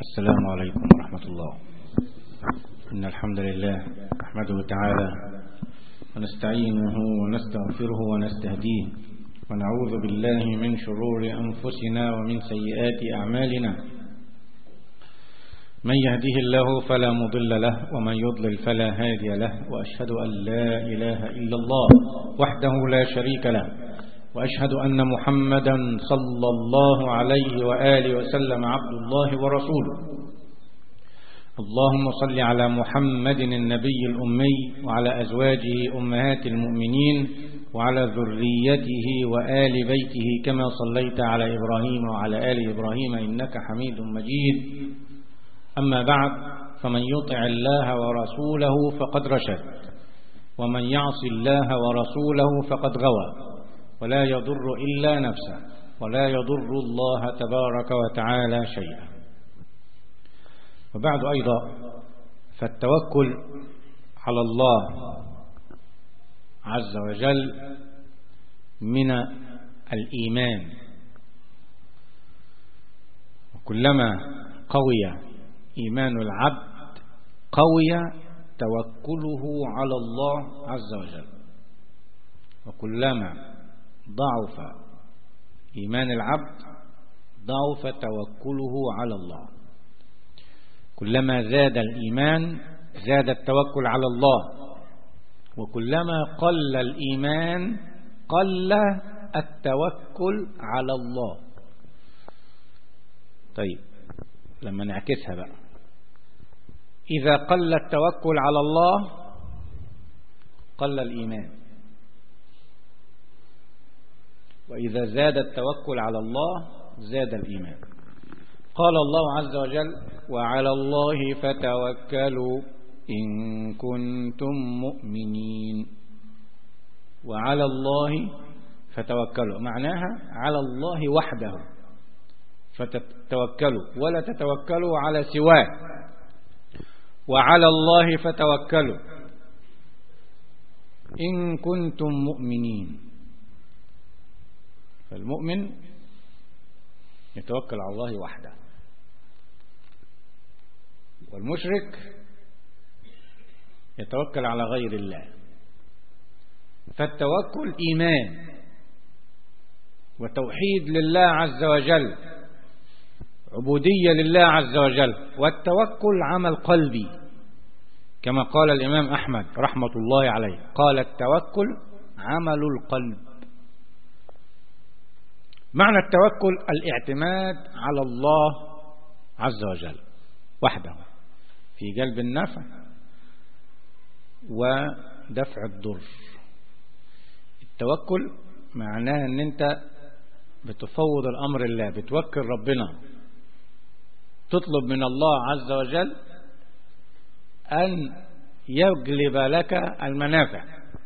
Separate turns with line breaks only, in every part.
السلام عليكم ورحمة الله إن الحمد لله نحمده تعالى ونستعينه ونستغفره ونستهديه ونعوذ بالله من شرور أنفسنا ومن سيئات أعمالنا من يهده الله فلا مضل له ومن يضلل فلا هادي له وأشهد أن لا إله إلا الله وحده لا شريك له وأشهد أن محمدا صلى الله عليه وآله وسلم عبد الله ورسوله اللهم صل على محمد النبي الأمي وعلى أزواجه أمهات المؤمنين وعلى ذريته وآل بيته كما صليت على إبراهيم وعلى آل إبراهيم إنك حميد مجيد أما بعد فمن يطع الله ورسوله فقد رشد ومن يعص الله ورسوله فقد غوى ولا يضر إلا نفسه ولا يضر الله تبارك وتعالى شيئا وبعد أيضا فالتوكل على الله عز وجل من الإيمان وكلما قوي إيمان العبد قوي توكله على الله عز وجل وكلما ضعف إيمان العبد ضعف توكله على الله كلما زاد الإيمان زاد التوكل على الله وكلما قل الإيمان قل التوكل على الله طيب لما نعكسها بقى إذا قل التوكل على الله قل الإيمان وإذا زاد التوكل على الله زاد الإيمان قال الله عز وجل وعلى الله فتوكلوا إن كنتم مؤمنين وعلى الله فتوكلوا معناها على الله وحده فتتوكلوا ولا تتوكلوا على سواه وعلى الله فتوكلوا إن كنتم مؤمنين فالمؤمن يتوكل على الله وحده والمشرك يتوكل على غير الله فالتوكل إيمان وتوحيد لله عز وجل عبودية لله عز وجل والتوكل عمل قلبي كما قال الإمام أحمد رحمة الله عليه قال التوكل عمل القلب معنى التوكل الاعتماد على الله عز وجل وحده في جلب النفع ودفع الضر التوكل معناه ان انت بتفوض الامر الله بتوكل ربنا تطلب من الله عز وجل ان يجلب لك المنافع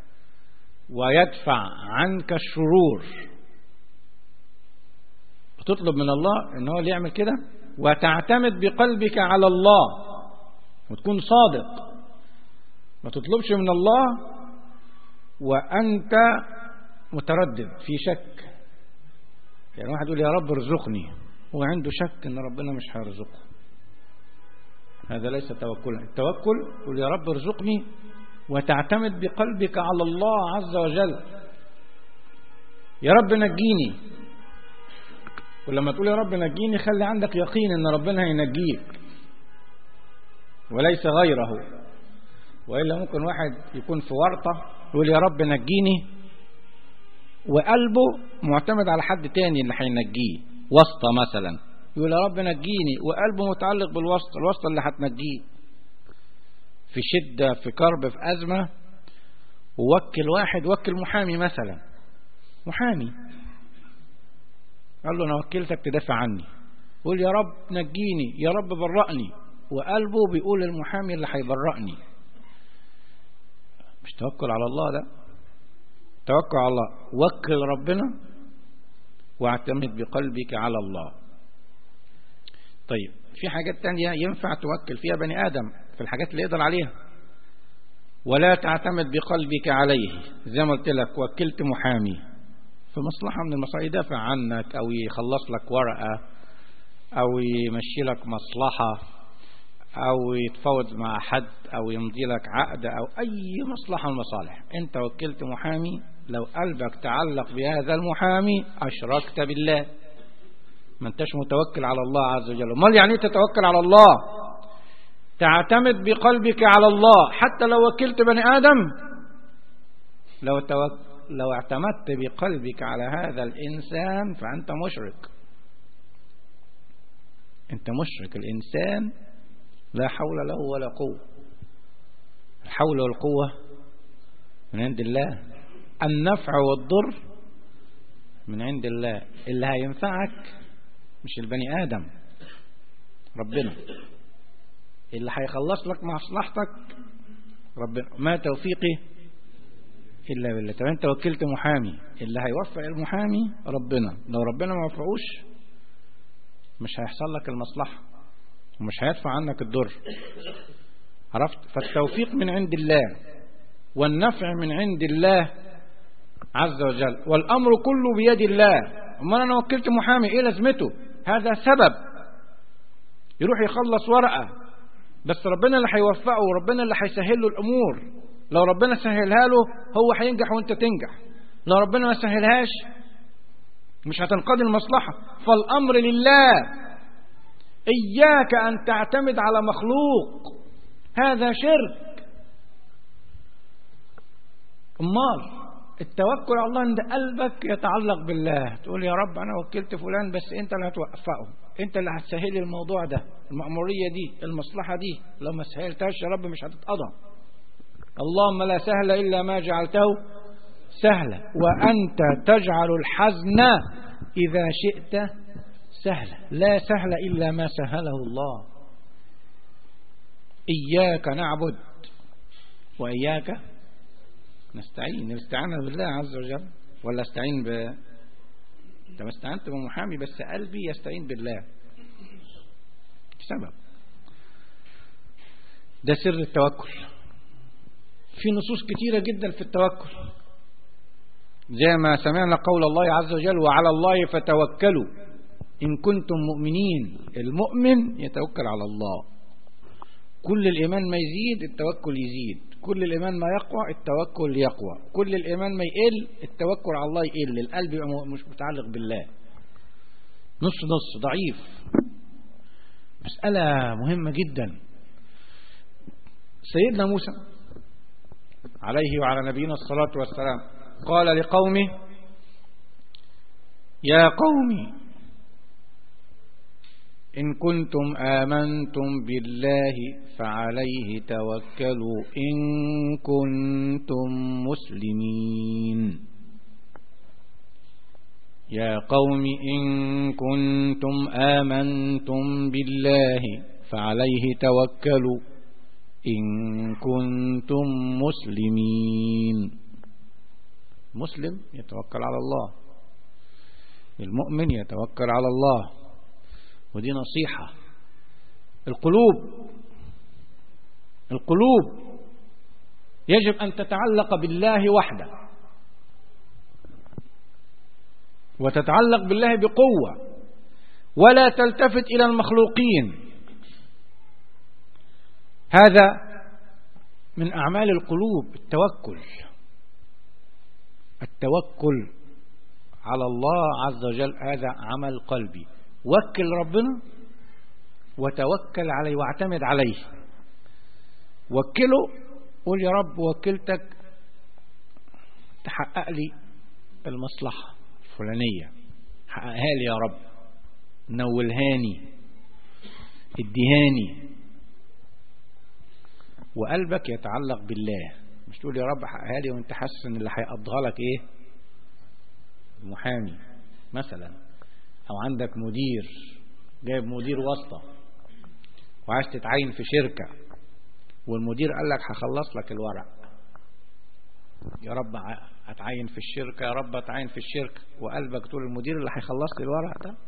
ويدفع عنك الشرور تطلب من الله ان هو اللي يعمل كده وتعتمد بقلبك على الله وتكون صادق ما تطلبش من الله وانت متردد في شك يعني واحد يقول يا رب ارزقني هو عنده شك ان ربنا مش هيرزقه هذا ليس توكلا التوكل يقول يا رب ارزقني وتعتمد بقلبك على الله عز وجل يا رب نجيني ولما تقول يا رب نجيني خلي عندك يقين ان ربنا هينجيك وليس غيره وإلا ممكن واحد يكون في ورطة يقول يا رب نجيني وقلبه معتمد على حد تاني اللي هينجيه واسطة مثلا يقول يا رب نجيني وقلبه متعلق بالواسطة الواسطة اللي هتنجيه في شدة في كرب في أزمة ووكل واحد وكل محامي مثلا محامي قال له أنا وكلتك تدافع عني قول يا رب نجيني يا رب برأني وقلبه بيقول المحامي اللي هيبرأني مش توكل على الله ده توكل على الله وكل ربنا واعتمد بقلبك على الله طيب في حاجات تانية ينفع توكل فيها بني آدم في الحاجات اللي يقدر عليها ولا تعتمد بقلبك عليه زي ما قلت لك وكلت محامي في مصلحة من المصالح يدافع عنك أو يخلص لك ورقة أو يمشي لك مصلحة أو يتفاوض مع حد أو يمضي لك عقد أو أي مصلحة من المصالح أنت وكلت محامي لو قلبك تعلق بهذا المحامي أشركت بالله ما انتش متوكل على الله عز وجل امال يعني تتوكل على الله تعتمد بقلبك على الله حتى لو وكلت بني آدم لو, توك... لو اعتمدت بقلبك على هذا الإنسان فأنت مشرك أنت مشرك الإنسان لا حول له ولا قوة الحول والقوة من عند الله النفع والضر من عند الله اللي هينفعك مش البني آدم ربنا اللي هيخلص لك مصلحتك ربنا ما توفيقي إلا بالله طب أنت وكلت محامي اللي هيوفق المحامي ربنا لو ربنا ما وفقوش مش هيحصل لك المصلحة ومش هيدفع عنك الضر عرفت فالتوفيق من عند الله والنفع من عند الله عز وجل والأمر كله بيد الله أما أنا وكلت محامي إيه لازمته هذا سبب يروح يخلص ورقة بس ربنا اللي هيوفقه وربنا اللي هيسهل له الأمور لو ربنا سهلها له هو هينجح وانت تنجح لو ربنا ما سهلهاش مش هتنقضي المصلحة فالأمر لله إياك أن تعتمد على مخلوق هذا شرك أمال التوكل على الله عند قلبك يتعلق بالله تقول يا رب أنا وكلت فلان بس أنت اللي هتوفقه أنت اللي هتسهل الموضوع ده المأمورية دي المصلحة دي لو ما سهلتهاش يا رب مش هتتقضى اللهم لا سهل إلا ما جعلته سهلا وأنت تجعل الحزن إذا شئت سهلا لا سهل إلا ما سهله الله إياك نعبد وإياك نستعين نستعين بالله عز وجل ولا استعين ب انت ما استعنت بمحامي بس قلبي يستعين بالله سبب ده سر التوكل في نصوص كتيرة جدا في التوكل زي ما سمعنا قول الله عز وجل وعلى الله فتوكلوا إن كنتم مؤمنين المؤمن يتوكل على الله كل الإيمان ما يزيد التوكل يزيد كل الإيمان ما يقوى التوكل يقوى كل الإيمان ما يقل التوكل على الله يقل القلب يبقى مش متعلق بالله نص نص ضعيف مسألة مهمة جدا سيدنا موسى عليه وعلى نبينا الصلاة والسلام قال لقومه يا قوم إن كنتم آمنتم بالله فعليه توكلوا إن كنتم مسلمين يا قوم إن كنتم آمنتم بالله فعليه توكلوا إن كنتم مسلمين مسلم يتوكل على الله المؤمن يتوكل على الله ودي نصيحة القلوب القلوب يجب أن تتعلق بالله وحده وتتعلق بالله بقوة ولا تلتفت إلى المخلوقين هذا من أعمال القلوب التوكل التوكل على الله عز وجل هذا عمل قلبي وكل ربنا وتوكل عليه واعتمد عليه وكله قول يا رب وكلتك تحقق لي المصلحة الفلانية حققها لي يا رب نولهاني اديهاني وقلبك يتعلق بالله مش تقول يا رب حققها لي وانت حاسس ان اللي هيقضيها لك ايه المحامي مثلا او عندك مدير جايب مدير واسطة وعايز تتعين في شركة والمدير قال لك هخلص لك الورق يا رب اتعين في الشركة يا رب اتعين في الشركة وقلبك تقول المدير اللي هيخلص لي الورق ده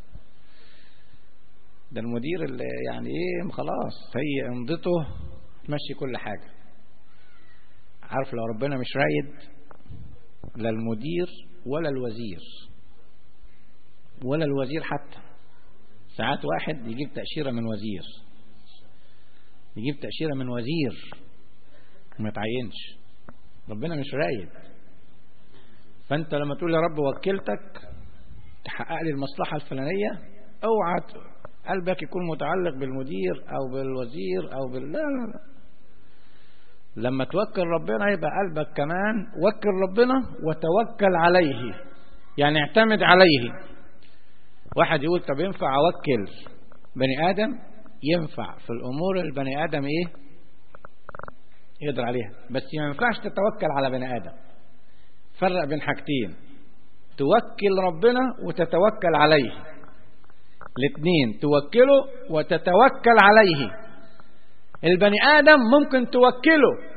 ده المدير اللي يعني ايه خلاص هي امضته تمشي كل حاجة عارف لو ربنا مش رايد لا المدير ولا الوزير ولا الوزير حتى ساعات واحد يجيب تأشيرة من وزير يجيب تأشيرة من وزير وما يتعينش ربنا مش رايد فانت لما تقول يا رب وكلتك تحقق لي المصلحة الفلانية اوعى قلبك يكون متعلق بالمدير او بالوزير او بال لا لا لا لما توكل ربنا يبقى قلبك كمان وكل ربنا وتوكل عليه يعني اعتمد عليه واحد يقول طب ينفع اوكل بني ادم ينفع في الامور البني ادم ايه يقدر عليها بس ما ينفعش تتوكل على بني ادم فرق بين حاجتين توكل ربنا وتتوكل عليه الاثنين توكله وتتوكل عليه البني ادم ممكن توكله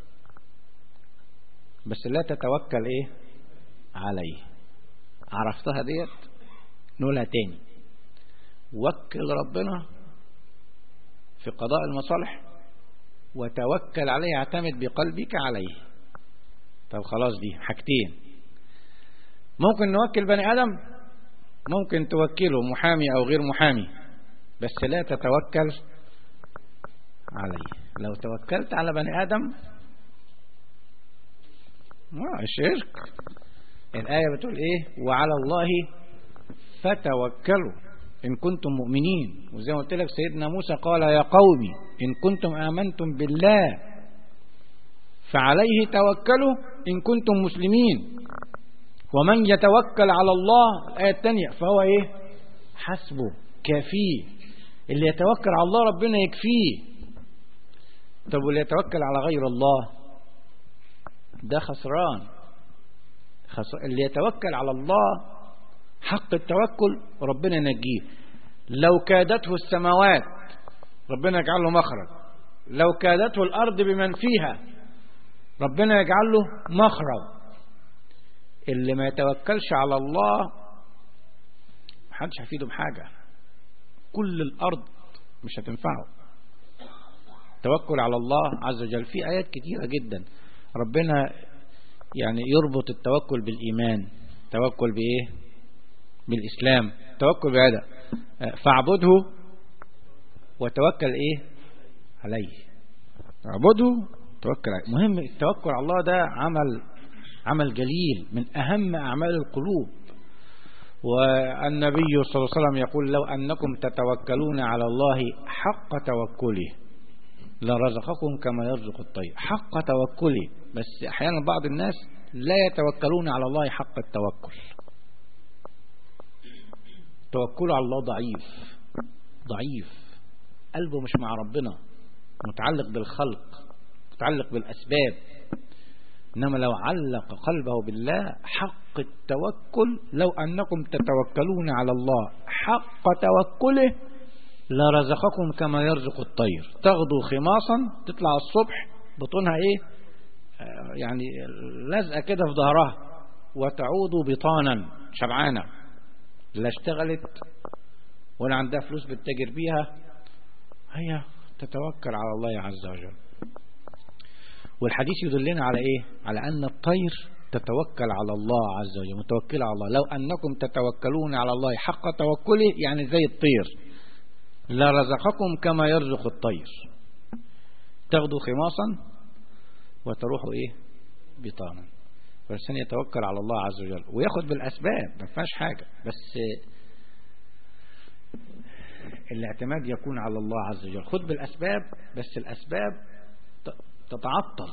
بس لا تتوكل ايه عليه عرفتها ديت نقولها تاني وكل ربنا في قضاء المصالح وتوكل عليه اعتمد بقلبك عليه طب خلاص دي حاجتين ممكن نوكل بني ادم ممكن توكله محامي او غير محامي بس لا تتوكل عليه لو توكلت على بني ادم ما شرك الآية بتقول إيه وعلى الله فتوكلوا إن كنتم مؤمنين وزي ما قلت لك سيدنا موسى قال يا قومي إن كنتم آمنتم بالله فعليه توكلوا إن كنتم مسلمين ومن يتوكل على الله الآية الثانية فهو إيه حسبه كافيه اللي يتوكل على الله ربنا يكفيه طب واللي يتوكل على غير الله ده خسران خسر... اللي يتوكل على الله حق التوكل ربنا ينجيه لو كادته السماوات ربنا يجعل له مخرج لو كادته الأرض بمن فيها ربنا يجعل له مخرج اللي ما يتوكلش على الله محدش هيفيده بحاجة كل الأرض مش هتنفعه توكل على الله عز وجل في آيات كتيرة جدا ربنا يعني يربط التوكل بالإيمان توكل بإيه بالإسلام توكل بهذا فاعبده وتوكل إيه عليه اعبده توكل عليه مهم التوكل على الله ده عمل عمل جليل من أهم أعمال القلوب والنبي صلى الله عليه وسلم يقول لو أنكم تتوكلون على الله حق توكله لرزقكم كما يرزق الطير حق توكله بس احيانا بعض الناس لا يتوكلون على الله حق التوكل توكله على الله ضعيف ضعيف قلبه مش مع ربنا متعلق بالخلق متعلق بالأسباب إنما لو علق قلبه بالله حق التوكل لو أنكم تتوكلون على الله حق توكله لرزقكم كما يرزق الطير تغدو خماصا تطلع الصبح بطونها ايه آه يعني لازقه كده في ظهرها وتعود بطانا شبعانه لا اشتغلت ولا عندها فلوس بتتاجر بيها هي تتوكل على الله عز وجل والحديث يدلنا على ايه على ان الطير تتوكل على الله عز وجل متوكل على الله لو انكم تتوكلون على الله حق توكله يعني زي الطير لرزقكم كما يرزق الطير تاخدوا خماصا وتروح ايه بطانا فالإنسان يتوكل على الله عز وجل وياخد بالأسباب ما فيهاش حاجة بس الاعتماد يكون على الله عز وجل خد بالأسباب بس الأسباب تتعطل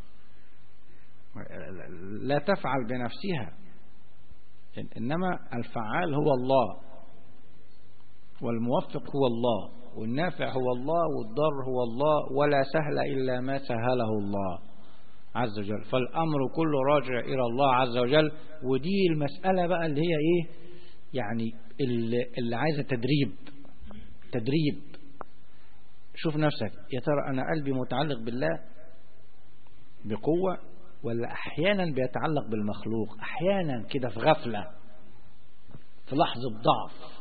لا تفعل بنفسها إنما الفعال هو الله والموفق هو الله والنافع هو الله والضر هو الله ولا سهل إلا ما سهله الله عز وجل فالأمر كله راجع إلى الله عز وجل ودي المسألة بقى اللي هي إيه يعني اللي, اللي عايزة تدريب تدريب شوف نفسك يا ترى أنا قلبي متعلق بالله بقوة ولا أحيانا بيتعلق بالمخلوق أحيانا كده في غفلة في لحظة ضعف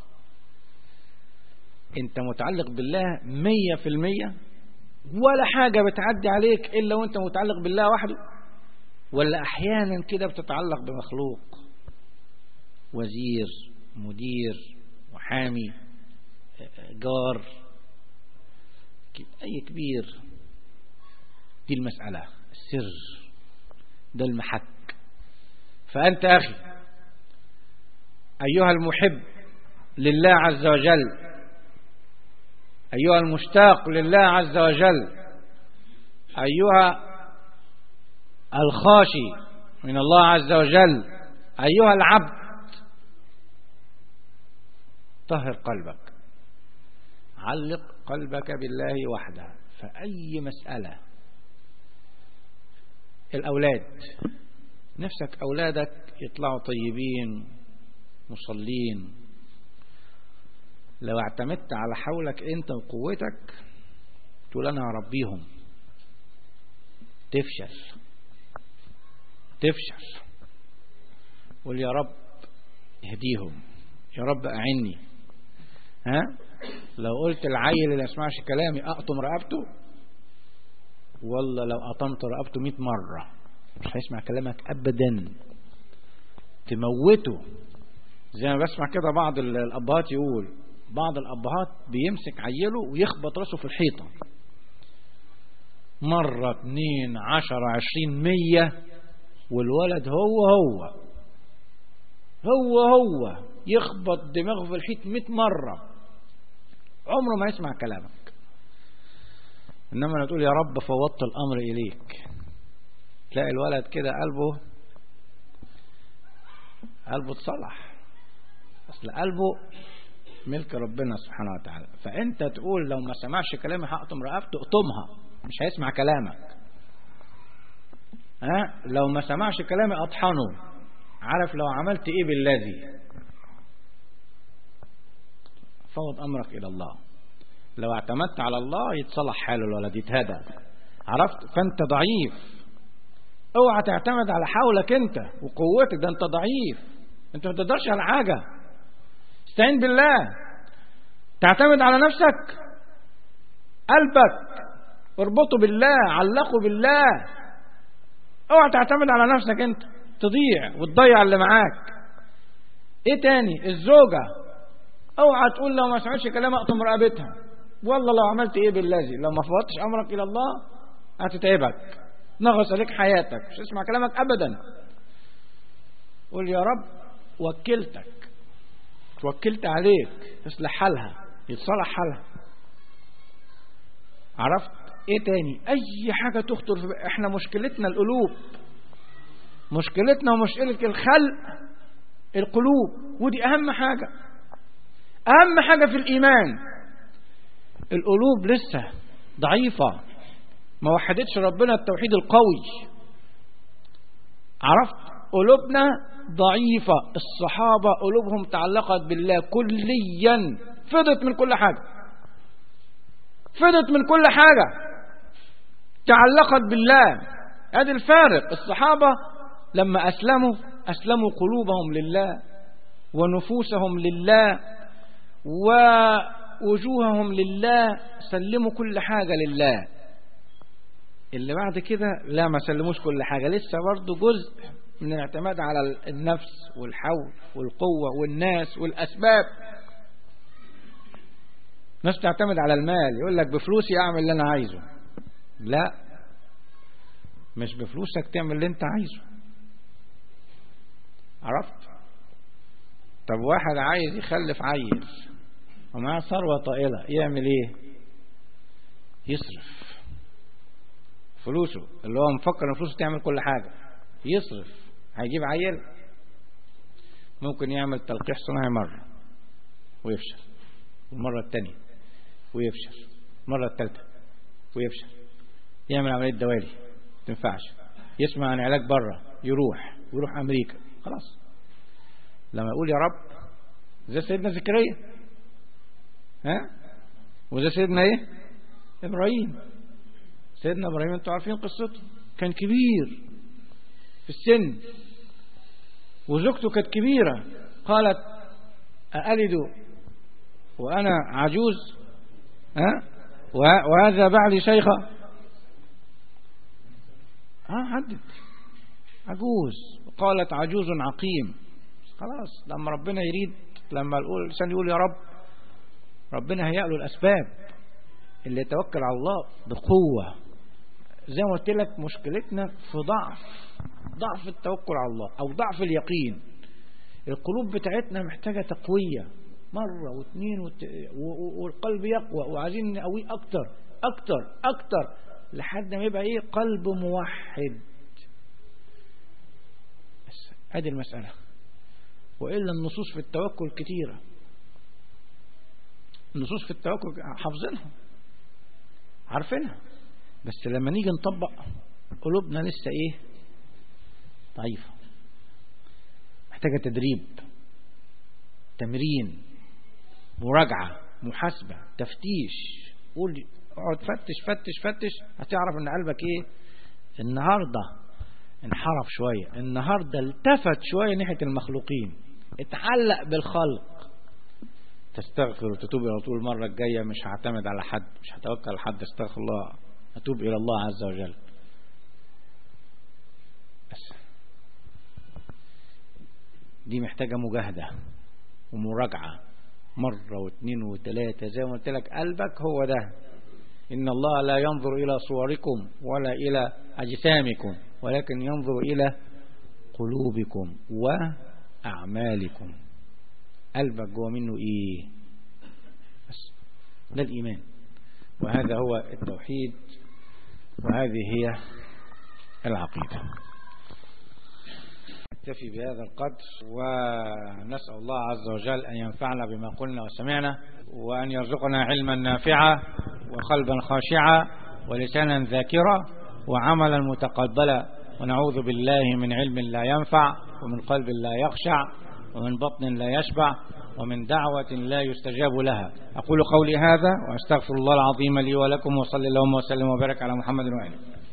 انت متعلق بالله مية في المية ولا حاجة بتعدي عليك إلا وانت متعلق بالله وحده ولا أحيانا كده بتتعلق بمخلوق وزير مدير محامي جار أي كبير دي المسألة السر ده المحك فأنت أخي أيها المحب لله عز وجل أيها المشتاق لله عز وجل أيها الخاشي من الله عز وجل أيها العبد طهر قلبك علق قلبك بالله وحده فأي مسألة الأولاد نفسك أولادك يطلعوا طيبين مصلين لو اعتمدت على حولك انت وقوتك تقول انا هربيهم تفشل تفشل قول يا رب اهديهم يا رب اعني ها لو قلت العيل اللي يسمعش كلامي اقطم رقبته والله لو قطمت رقبته 100 مره مش هيسمع كلامك ابدا تموته زي ما بسمع كده بعض الابهات يقول بعض الابهات بيمسك عيله ويخبط راسه في الحيطه مرة اتنين عشرة عشرين مية والولد هو هو هو هو يخبط دماغه في الحيط مئة مرة عمره ما يسمع كلامك إنما أنا تقول يا رب فوضت الأمر إليك تلاقي الولد كده قلبه قلبه اتصلح أصل قلبه ملك ربنا سبحانه وتعالى فأنت تقول لو ما سمعش كلامي هقطم رقبته اقطمها مش هيسمع كلامك ها لو ما سمعش كلامي اطحنه عارف لو عملت ايه بالذي فوض امرك الى الله لو اعتمدت على الله يتصلح حاله الولد يتهدى عرفت فانت ضعيف اوعى تعتمد على حولك انت وقوتك ده انت ضعيف انت ما تقدرش على حاجه استعين بالله تعتمد على نفسك قلبك اربطه بالله علقه بالله اوعى تعتمد على نفسك انت تضيع وتضيع اللي معاك ايه تاني الزوجة اوعى تقول لو ما سمعتش كلام اقطم رقبتها والله لو عملت ايه بالذي لو ما فوضتش امرك الى الله هتتعبك نغص عليك حياتك مش اسمع كلامك ابدا قول يا رب وكلتك توكلت عليك تصلح حالها يتصلح حالها عرفت ايه تاني اي حاجة تخطر في احنا مشكلتنا القلوب مشكلتنا ومشكلة الخلق القلوب ودي اهم حاجة اهم حاجة في الايمان القلوب لسه ضعيفة ما وحدتش ربنا التوحيد القوي عرفت قلوبنا ضعيفة الصحابة قلوبهم تعلقت بالله كليا فضت من كل حاجة فضت من كل حاجة تعلقت بالله هذا الفارق الصحابة لما أسلموا أسلموا قلوبهم لله ونفوسهم لله ووجوههم لله سلموا كل حاجة لله اللي بعد كده لا ما سلموش كل حاجة لسه برضه جزء من الاعتماد على النفس والحول والقوة والناس والأسباب ناس تعتمد على المال يقول لك بفلوسي أعمل اللي أنا عايزه لا مش بفلوسك تعمل اللي أنت عايزه عرفت طب واحد عايز يخلف عيل ومعاه ثروة طائلة يعمل ايه يصرف فلوسه اللي هو مفكر ان فلوسه تعمل كل حاجة يصرف هيجيب عيل ممكن يعمل تلقيح صناعي مرة ويفشل والمرة الثانية ويفشل المرة الثالثة ويفشل يعمل عملية دوالي تنفعش يسمع عن علاج بره يروح ويروح أمريكا خلاص لما يقول يا رب زي سيدنا زكريا ها وزي سيدنا ايه ابراهيم سيدنا ابراهيم انتوا عارفين قصته كان كبير في السن وزوجته كانت كبيرة قالت أألد وأنا عجوز ها وهذا بعلي شيخة ها حدد عجوز قالت عجوز عقيم خلاص لما ربنا يريد لما الإنسان يقول يا رب
ربنا هيأ له الأسباب اللي يتوكل على الله بقوة زي ما قلت لك مشكلتنا في ضعف ضعف التوكل على الله أو ضعف اليقين القلوب بتاعتنا محتاجة تقوية مرة واثنين وت... و... والقلب يقوى وعايزين نقويه أكتر أكتر أكتر لحد ما يبقى إيه قلب موحد بس هذه المسألة وإلا النصوص في التوكل كتيرة النصوص في التوكل حافظينها عارفينها بس لما نيجي نطبق قلوبنا لسه ايه ضعيفة محتاجة تدريب تمرين مراجعة محاسبة تفتيش قول اقعد فتش فتش فتش هتعرف ان قلبك ايه النهاردة انحرف شوية النهاردة التفت شوية ناحية المخلوقين اتعلق بالخلق تستغفر وتتوب الى طول المرة الجاية مش هعتمد على حد مش هتوكل على حد استغفر الله اتوب الى الله عز وجل بس دي محتاجة مجاهدة ومراجعة مرة واثنين وثلاثة زي ما قلت لك قلبك هو ده إن الله لا ينظر إلى صوركم ولا إلى أجسامكم ولكن ينظر إلى قلوبكم وأعمالكم قلبك جوه منه إيه بس ده الإيمان وهذا هو التوحيد وهذه هي العقيدة نكتفي بهذا القدر ونسأل الله عز وجل أن ينفعنا بما قلنا وسمعنا وأن يرزقنا علما نافعا وقلبا خاشعا ولسانا ذاكرا وعملا متقبلا ونعوذ بالله من علم لا ينفع ومن قلب لا يخشع ومن بطن لا يشبع ومن دعوة لا يستجاب لها أقول قولي هذا وأستغفر الله العظيم لي ولكم وصلى اللهم وسلم وبارك على محمد وآله